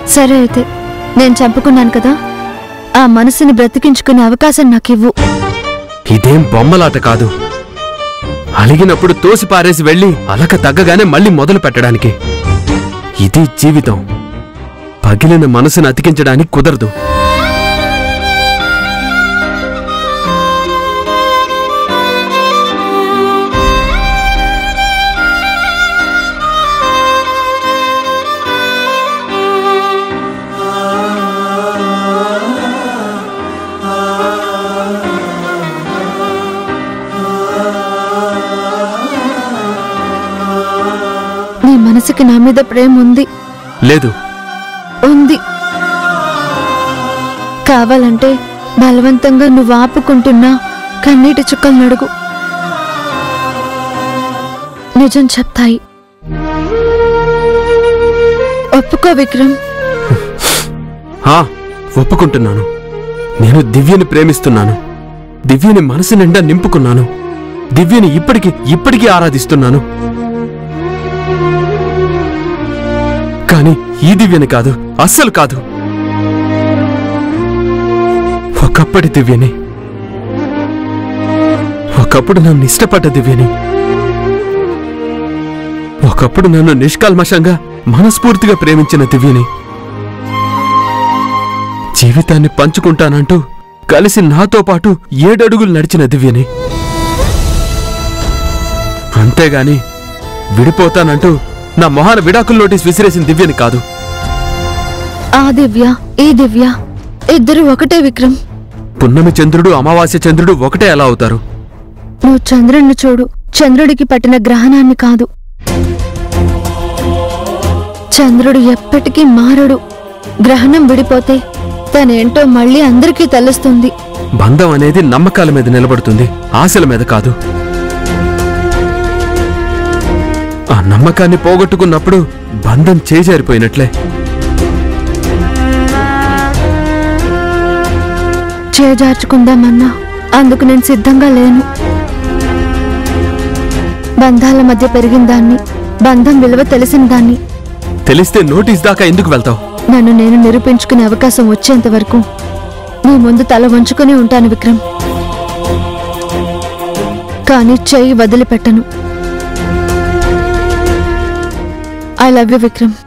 సరే అయితే నేను చంపుకున్నాను కదా ఆ మనసుని బ్రతికించుకునే అవకాశం నాకివ్వు ఇదేం బొమ్మలాట కాదు అలిగినప్పుడు తోసి పారేసి వెళ్ళి అలక తగ్గగానే మళ్ళీ మొదలు పెట్టడానికి ఇది జీవితం పగిలిన మనసును అతికించడానికి కుదరదు నీ మనసుకి నా మీద ప్రేమ ఉంది లేదు ఉంది కావాలంటే బలవంతంగా నువ్వు ఆపుకుంటున్నా కన్నీటి చుక్కలు నడుగు నిజం చెప్తాయి ఒప్పుకో విక్రమ్ ఆ ఒప్పుకుంటున్నాను నేను దివ్యని ప్రేమిస్తున్నాను దివ్యని మనసు నిండా నింపుకున్నాను దివ్యని ఇప్పటికి ఇప్పటికీ ఆరాధిస్తున్నాను కానీ ఈ దివ్యని కాదు అస్సలు కాదు ఒకప్పటి దివ్యని ఒకప్పుడు నన్ను ఇష్టపడ్డ దివ్యని ఒకప్పుడు నన్ను నిష్కల్మషంగా మనస్ఫూర్తిగా ప్రేమించిన దివ్యని జీవితాన్ని పంచుకుంటానంటూ కలిసి నాతో పాటు ఏడడుగులు నడిచిన దివ్యని అంతేగాని విడిపోతానంటూ నా మొహాన విడాకుల నోటీస్ విసిరేసిన దివ్యని కాదు ఆ దివ్య ఈ దివ్య ఇద్దరు ఒకటే విక్రమ్ పున్నమి చంద్రుడు అమావాస్య చంద్రుడు ఒకటే ఎలా అవుతారు నువ్వు చంద్రుణ్ణి చూడు చంద్రుడికి పట్టిన గ్రహణాన్ని కాదు చంద్రుడు ఎప్పటికీ మారడు గ్రహణం విడిపోతే తనేంటో మళ్ళీ అందరికీ తెలుస్తుంది బంధం అనేది నమ్మకాల మీద నిలబడుతుంది ఆశల మీద కాదు ఆ నమ్మకాన్ని పోగొట్టుకున్నప్పుడు బంధం చేజారిపోయినట్లే చేజార్చుకుందామన్నా అందుకు నేను సిద్ధంగా లేను బంధాల మధ్య పెరిగిన దాన్ని బంధం విలువ తెలిసిన దాన్ని తెలిస్తే నోటీస్ దాకా ఎందుకు వెళ్తావు నన్ను నేను నిరూపించుకునే అవకాశం వచ్చేంత వరకు నీ ముందు తల వంచుకొని ఉంటాను విక్రమ్ కానీ చెయ్యి వదిలిపెట్టను ఐ లవ్ యు విక్రమ్